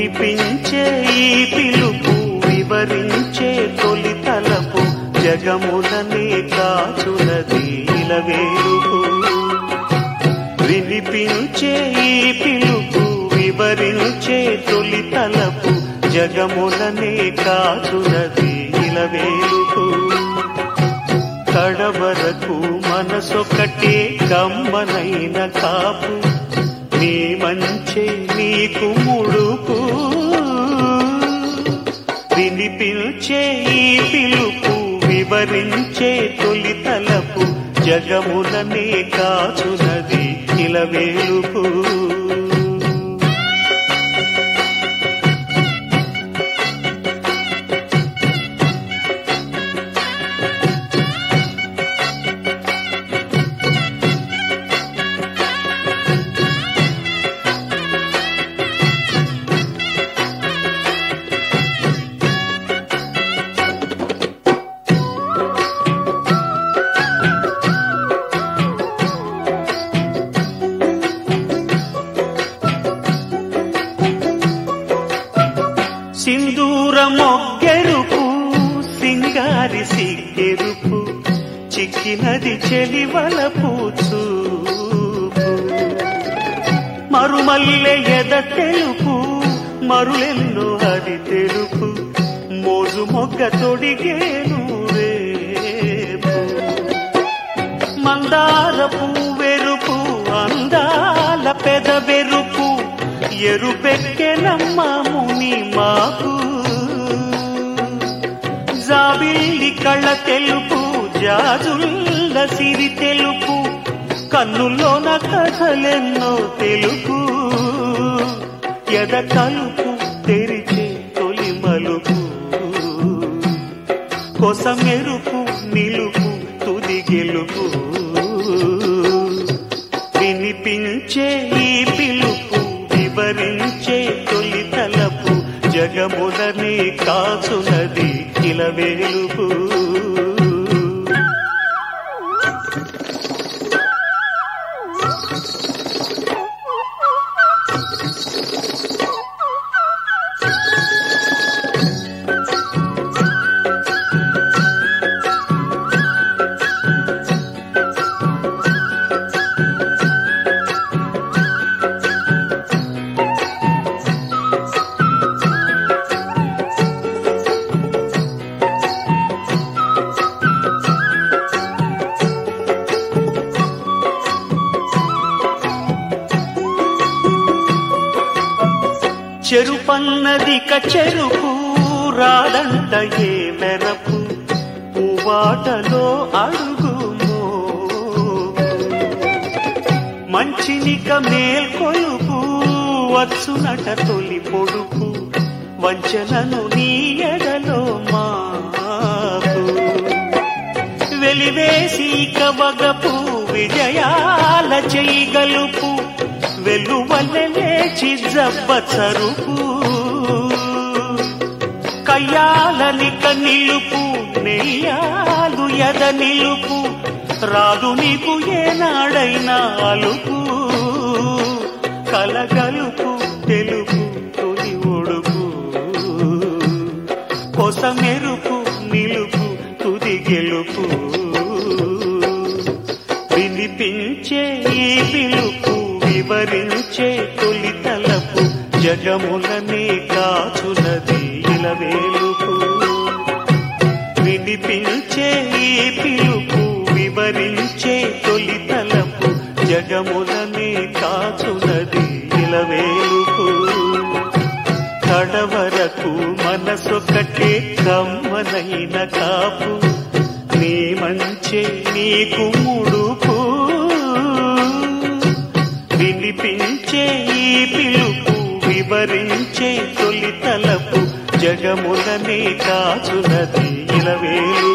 వినిపించే ఈ పిలుపు వివరించే తొలి తలపు జగములనే కాచునది ఇలవేలుపు వినిపించే ఈ పిలుపు వివరించే తొలి తలపు జగములనే కాచునది ఇలవేలుపు కడవరకు మనసొకటే కమ్మనైన కాపు నీ మంచే నీకు ముడుపు వినిపించే ఈ పిలుపు వివరించే తొలి తలపు జగములనే కాచునది ఇలవేలుపు సింధూర మొగ్గెరుపు సింగారి సిగ్గెరుపు చిక్కినది చెలివలపు చూపు మరుమల్లె ఎద తెలుపు మరులెన్నో అది తెలుపు మోజు మొగ్గ తొడిగేను రేపు మందార పువ్వెరుపు అందాల పెదవెరుపు ఎరుపెక్కెనమ్మ ముని మాకు జాబిల్లి కళ్ళ తెలుపు జాజుల్ల సిరి తెలుపు కన్నుల్లోన కథలెన్నో తెలుపు ఎద తలుపు తెరిచే తొలి మలుపు కొసమెరుపు నిలుపు తుది గెలుపు వినిపించే ఈ పిలుపు వివరించే తొలి తలపు జగములని కాచునది ఇలవేలుపు చెరుపన్నదిక చెరుపు రాదంట ఏ మెరపు పువ్వాటలో అడుగుమో మంచినిక మేల్కొలుపు వచ్చునట తొలి పొడుపు వంచనను నీ ఎడలో మాపు వెలివేసి కవగపు విజయాల చేయగలుపు వెలువలె లేచి జబ్బ చరుపు కయ్యాలనిక నిలుపు నెయ్యాలు ఎద నిలుపు రాదు నీకు ఏనాడైనా అలుపు కలగలుపు తెలుపు తొలి ఒడుపు కొసమెరుపు నిలుపు తుది గెలుపు వినిపించే ఈ పిలుపు వివరించే తొలి తలపు జగములనే కాచునది ఇలవేలుపు వినిపించే ఈ పిలుపు వివరించే తొలి తలపు జగములనే కాచునది ఇలవేలుపు కడవరకు మనసొకటే కమ్మనైన కాపు నీ మంచే నీకు ముడుపు వినిపించే ఈ పిలుపు వివరించే తొలి తలపు జగములనే కాచునది ఇలవేలు